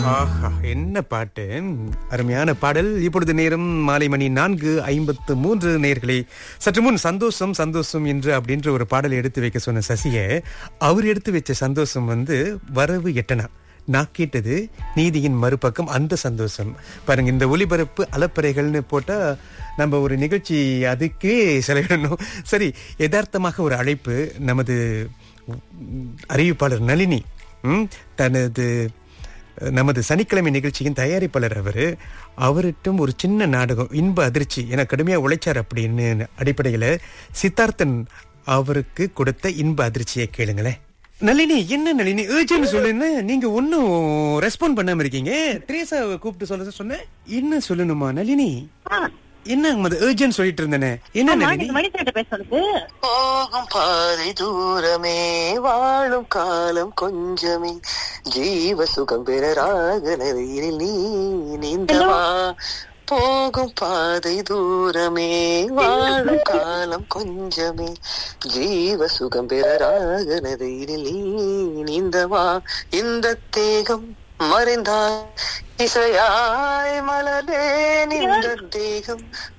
ஆஹா என்ன பாட்டு அருமையான பாடல் இப்பொழுது நேரம் மாலை மணி நான்கு ஐம்பத்து மூன்று நேர்களை சற்று முன் சந்தோஷம் சந்தோஷம் என்று அப்படின்ற ஒரு பாடலை எடுத்து வைக்க சொன்ன சசிய அவர் எடுத்து வச்ச சந்தோஷம் வந்து வரவு எட்டனா நான் கேட்டது நீதியின் மறுபக்கம் அந்த சந்தோஷம் பாருங்க இந்த ஒளிபரப்பு அலப்பறைகள்னு போட்டா நம்ம ஒரு நிகழ்ச்சி அதுக்கே செலவிடணும் சரி யதார்த்தமாக ஒரு அழைப்பு நமது அறிவிப்பாளர் நளினி ம், தனது நமது சனிக்கிழமை நிகழ்ச்சியின் தயாரிப்பாளர் அவரு அவர்கிட்டும் ஒரு சின்ன நாடகம் இன்ப அதிர்ச்சி என கடுமையா உழைச்சார் அப்படின்னு அடிப்படையில சித்தார்த்தன் அவருக்கு கொடுத்த இன்ப அதிர்ச்சியை கேளுங்களேன் நளினி என்ன நளினி ஏர்ஜென்ட் சொல்லுன்னு நீங்க ஒன்னும் ரெஸ்பாண்ட் பண்ணாம இருக்கீங்க த்ரேசாவை கூப்பிட்டு சொல்ல சொன்னேன் என்ன சொல்லணுமா நளினி என்ன அது ஏர்ஜென்ட் சொல்லிட்டு இருந்தேனே என்ன நளினி மணித்தேட்ட பேசுறது போகும் பாதை தூரமே வாழும் காலம் கொஞ்சமே ஜீவ சுகம் பெற ராக நதியில் நீ நீந்தவா போகும் பாதை தூரமே வாழும் காலம் கொஞ்சமே ஜீவ சுகம் பெற ராக நதியில் நீ நீந்தவா இந்த தேகம் மறைந்தால் இசையாய் மலரேன் இந்த தேகம்